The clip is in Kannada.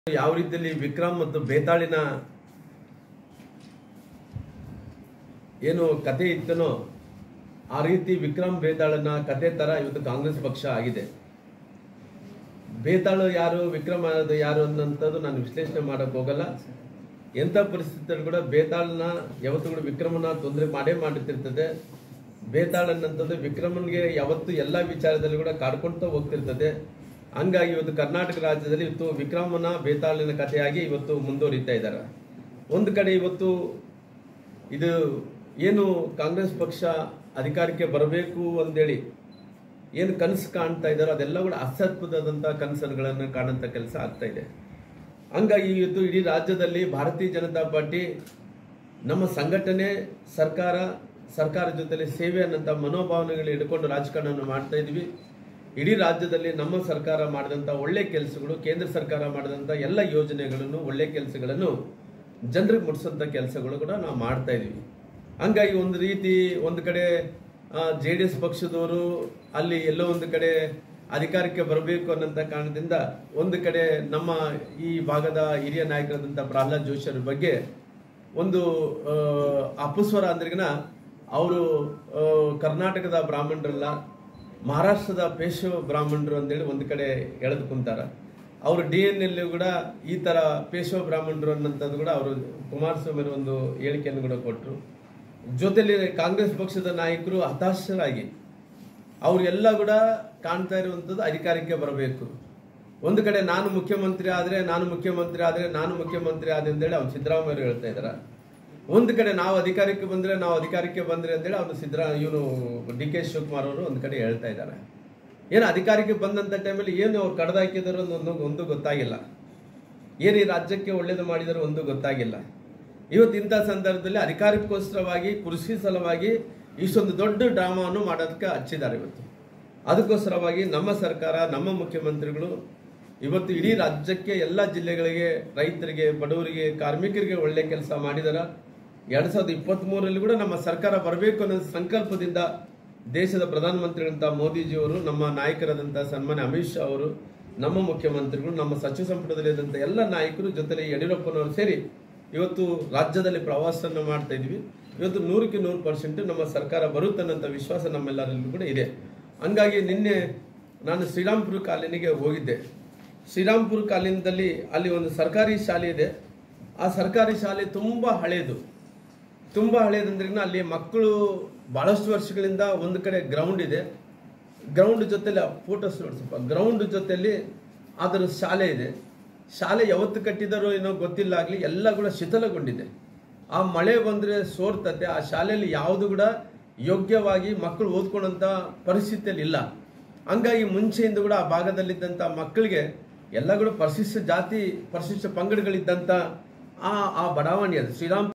ಯಾವ ರೀತಿಯಲ್ಲಿ ವಿಕ್ರಮ್ ಮತ್ತು ಬೇತಾಳಿನ ಏನು ಕತೆ ಇತ್ತನೋ ಆ ರೀತಿ ವಿಕ್ರಮ್ ಬೇತಾಳನ ಕತೆ ತರ ಇವತ್ತು ಕಾಂಗ್ರೆಸ್ ಪಕ್ಷ ಆಗಿದೆ ಬೇತಾಳು ಯಾರು ವಿಕ್ರಮ್ ಅನ್ನೋದು ಯಾರು ಅನ್ನೋಂಥದ್ದು ನಾನು ವಿಶ್ಲೇಷಣೆ ಮಾಡಕ್ ಹೋಗಲ್ಲ ಎಂಥ ಪರಿಸ್ಥಿತಿಯಲ್ಲಿ ಕೂಡ ಬೇತಾಳನ ಯಾವತ್ತೂ ಕೂಡ ವಿಕ್ರಮನ ತೊಂದರೆ ಮಾಡೇ ಮಾಡುತ್ತಿರ್ತದೆ ಬೇತಾಳ ಅನ್ನೋಂಥದ್ದು ವಿಕ್ರಮನ್ಗೆ ಯಾವತ್ತು ಎಲ್ಲ ವಿಚಾರದಲ್ಲಿ ಕೂಡ ಕಾಡ್ಕೊಳ್ತಾ ಹೋಗ್ತಿರ್ತದೆ ಹಂಗಾಗಿ ಇವತ್ತು ಕರ್ನಾಟಕ ರಾಜ್ಯದಲ್ಲಿ ಇವತ್ತು ವಿಕ್ರಮನ ಬೇತಾಳಿನ ಕಥೆಯಾಗಿ ಇವತ್ತು ಮುಂದುವರಿತಾ ಇದ್ದಾರೆ ಒಂದು ಕಡೆ ಇವತ್ತು ಇದು ಏನು ಕಾಂಗ್ರೆಸ್ ಪಕ್ಷ ಅಧಿಕಾರಕ್ಕೆ ಬರಬೇಕು ಅಂತೇಳಿ ಏನು ಕನಸು ಕಾಣ್ತಾ ಇದ್ದಾರೋ ಅದೆಲ್ಲ ಕೂಡ ಅಸತ್ಪುತದಂತ ಕನಸುಗಳನ್ನು ಕಾಣುವಂತ ಕೆಲಸ ಆಗ್ತಾ ಇದೆ ಹಂಗಾಗಿ ಇವತ್ತು ಇಡೀ ರಾಜ್ಯದಲ್ಲಿ ಭಾರತೀಯ ಜನತಾ ಪಾರ್ಟಿ ನಮ್ಮ ಸಂಘಟನೆ ಸರ್ಕಾರ ಸರ್ಕಾರ ಜೊತೆಲಿ ಸೇವೆ ಅನ್ನಂತ ಮನೋಭಾವನೆಗಳು ಇಟ್ಕೊಂಡು ರಾಜಕಾರಣವನ್ನು ಮಾಡ್ತಾ ಇದ್ವಿ ಇಡೀ ರಾಜ್ಯದಲ್ಲಿ ನಮ್ಮ ಸರ್ಕಾರ ಮಾಡಿದಂತ ಒಳ್ಳೆ ಕೆಲಸಗಳು ಕೇಂದ್ರ ಸರ್ಕಾರ ಮಾಡಿದಂತ ಎಲ್ಲ ಯೋಜನೆಗಳನ್ನು ಒಳ್ಳೆ ಕೆಲಸಗಳನ್ನು ಜನರಿಗೆ ಮುಟ್ಟಿಸೋಂಥ ಕೆಲಸಗಳು ಕೂಡ ನಾವು ಮಾಡ್ತಾ ಇದೀವಿ ಹಂಗಾಗಿ ಒಂದು ರೀತಿ ಒಂದು ಕಡೆ ಜೆ ಡಿ ಎಸ್ ಪಕ್ಷದವರು ಅಲ್ಲಿ ಎಲ್ಲೋ ಒಂದು ಕಡೆ ಅಧಿಕಾರಕ್ಕೆ ಬರಬೇಕು ಅನ್ನೋಂಥ ಕಾರಣದಿಂದ ಒಂದು ಕಡೆ ನಮ್ಮ ಈ ಭಾಗದ ಹಿರಿಯ ನಾಯಕರಾದಂಥ ಪ್ರಹ್ಲಾದ್ ಜೋಶಿ ಅವ್ರ ಬಗ್ಗೆ ಒಂದು ಆ, ಅಪಸ್ವರ ಅಂದ್ರಿಗಿನ ಅವರು ಕರ್ನಾಟಕದ ಬ್ರಾಹ್ಮಣರಲ್ಲ ಮಹಾರಾಷ್ಟ್ರದ ಪೇಶವ ಬ್ರಾಹ್ಮಣರು ಅಂತೇಳಿ ಒಂದು ಕಡೆ ಎಳೆದು ಕುಂತಾರ ಅವರು ಡಿ ಎನ್ ಎಲ್ ಕೂಡ ಈ ತರ ಪೇಶವ ಬ್ರಾಹ್ಮಣರು ಅನ್ನೋಂಥದ್ದು ಕೂಡ ಅವರು ಕುಮಾರಸ್ವಾಮಿ ಅವರು ಒಂದು ಹೇಳಿಕೆಯನ್ನು ಕೂಡ ಕೊಟ್ಟರು ಜೊತೆಲಿ ಕಾಂಗ್ರೆಸ್ ಪಕ್ಷದ ನಾಯಕರು ಹತಾಶರಾಗಿ ಅವರೆಲ್ಲ ಕೂಡ ಕಾಣ್ತಾ ಇರುವಂಥದ್ದು ಅಧಿಕಾರಕ್ಕೆ ಬರಬೇಕು ಒಂದು ಕಡೆ ನಾನು ಮುಖ್ಯಮಂತ್ರಿ ಆದ್ರೆ ನಾನು ಮುಖ್ಯಮಂತ್ರಿ ಆದ್ರೆ ನಾನು ಮುಖ್ಯಮಂತ್ರಿ ಆದ್ರೆ ಅಂತೇಳಿ ಅವ್ನು ಸಿದ್ದರಾಮಯ್ಯ ಅವರು ಹೇಳ್ತಾ ಇದಾರ ಒಂದು ಕಡೆ ನಾವು ಅಧಿಕಾರಕ್ಕೆ ಬಂದ್ರೆ ನಾವು ಅಧಿಕಾರಕ್ಕೆ ಬಂದ್ರೆ ಅಂತೇಳಿ ಅವನು ಸಿದ್ದರಾ ಇವನು ಡಿ ಕೆ ಶಿವಕುಮಾರ್ ಅವರು ಒಂದು ಕಡೆ ಹೇಳ್ತಾ ಇದ್ದಾರೆ ಏನು ಅಧಿಕಾರಕ್ಕೆ ಬಂದಂತ ಟೈಮಲ್ಲಿ ಏನು ಅವ್ರು ಕಡ್ದಾಕಿದಾರೋ ಅನ್ನೋ ಒಂದು ಒಂದು ಗೊತ್ತಾಗಿಲ್ಲ ಏನು ಈ ರಾಜ್ಯಕ್ಕೆ ಒಳ್ಳೇದು ಮಾಡಿದಾರೋ ಒಂದು ಗೊತ್ತಾಗಿಲ್ಲ ಇವತ್ತು ಇಂಥ ಸಂದರ್ಭದಲ್ಲಿ ಅಧಿಕಾರಕ್ಕೋಸ್ಕರವಾಗಿ ಕೃಷಿ ಸಲುವಾಗಿ ಇಷ್ಟೊಂದು ದೊಡ್ಡ ಡ್ರಾಮಾವನ್ನು ಮಾಡೋದಕ್ಕೆ ಹಚ್ಚಿದ್ದಾರೆ ಇವತ್ತು ಅದಕ್ಕೋಸ್ಕರವಾಗಿ ನಮ್ಮ ಸರ್ಕಾರ ನಮ್ಮ ಮುಖ್ಯಮಂತ್ರಿಗಳು ಇವತ್ತು ಇಡೀ ರಾಜ್ಯಕ್ಕೆ ಎಲ್ಲ ಜಿಲ್ಲೆಗಳಿಗೆ ರೈತರಿಗೆ ಬಡವರಿಗೆ ಕಾರ್ಮಿಕರಿಗೆ ಒಳ್ಳೆ ಕೆಲಸ ಮಾಡಿದಾರ ಎರಡ್ ಸಾವಿರದ ಇಪ್ಪತ್ತ್ ಮೂರರಲ್ಲಿ ಕೂಡ ನಮ್ಮ ಸರ್ಕಾರ ಬರಬೇಕು ಅನ್ನೋ ಸಂಕಲ್ಪದಿಂದ ದೇಶದ ಪ್ರಧಾನಮಂತ್ರಿಗಳಂತ ಮೋದಿಜಿಯವರು ನಮ್ಮ ನಾಯಕರಾದಂಥ ಸನ್ಮಾನ್ಯ ಅಮಿತ್ ಶಾ ಅವರು ನಮ್ಮ ಮುಖ್ಯಮಂತ್ರಿಗಳು ನಮ್ಮ ಸಚಿವ ಸಂಪುಟದಲ್ಲಿದ್ದಂಥ ಎಲ್ಲ ನಾಯಕರು ಜೊತೆಲಿ ಯಡಿಯೂರಪ್ಪನವರು ಸೇರಿ ಇವತ್ತು ರಾಜ್ಯದಲ್ಲಿ ಪ್ರವಾಸವನ್ನು ಮಾಡ್ತಾ ಇದ್ವಿ ಇವತ್ತು ನೂರಕ್ಕೆ ನೂರು ಪರ್ಸೆಂಟ್ ನಮ್ಮ ಸರ್ಕಾರ ಬರುತ್ತನ್ನಂಥ ವಿಶ್ವಾಸ ನಮ್ಮೆಲ್ಲರಲ್ಲೂ ಕೂಡ ಇದೆ ಹಂಗಾಗಿ ನಿನ್ನೆ ನಾನು ಶ್ರೀರಾಮ್ಪುರ ಕಾಲೋನಿಗೆ ಹೋಗಿದ್ದೆ ಶ್ರೀರಾಮ್ಪುರ ಕಾಲೋನಿಯಲ್ಲಿ ಅಲ್ಲಿ ಒಂದು ಸರ್ಕಾರಿ ಶಾಲೆ ಇದೆ ಆ ಸರ್ಕಾರಿ ಶಾಲೆ ತುಂಬ ಹಳೇದು ತುಂಬ ಹಳೇದಂದ್ರೆ ಅಲ್ಲಿ ಮಕ್ಕಳು ಬಹಳಷ್ಟು ವರ್ಷಗಳಿಂದ ಒಂದು ಕಡೆ ಗ್ರೌಂಡ್ ಇದೆ ಗ್ರೌಂಡ್ ಜೊತೆಲಿ ಫೋಟೋಸ್ ನೋಡಿ ಸ್ವಲ್ಪ ಗ್ರೌಂಡ್ ಜೊತೆಲಿ ಅದರ ಶಾಲೆ ಇದೆ ಶಾಲೆ ಯಾವತ್ತು ಕಟ್ಟಿದಾರೋ ಏನೋ ಗೊತ್ತಿಲ್ಲ ಆಗಲಿ ಎಲ್ಲ ಕೂಡ ಶಿಥಿಲಗೊಂಡಿದೆ ಆ ಮಳೆ ಬಂದರೆ ಸೋರ್ತತೆ ಆ ಶಾಲೆಯಲ್ಲಿ ಯಾವುದು ಕೂಡ ಯೋಗ್ಯವಾಗಿ ಮಕ್ಕಳು ಓದ್ಕೊಳ್ಳೋಂಥ ಪರಿಸ್ಥಿತಿಯಲ್ಲಿ ಇಲ್ಲ ಹಂಗಾಗಿ ಮುಂಚೆಯಿಂದ ಕೂಡ ಆ ಭಾಗದಲ್ಲಿದ್ದಂಥ ಮಕ್ಕಳಿಗೆ ಎಲ್ಲ ಕೂಡ ಪರಿಶಿಷ್ಟ ಜಾತಿ ಪರಿಶಿಷ್ಟ ಪಂಗಡಗಳಿದ್ದಂಥ ಆ ಆ ಬಡಾವಣೆ ಅದು ಶ್ರೀರಾಮ್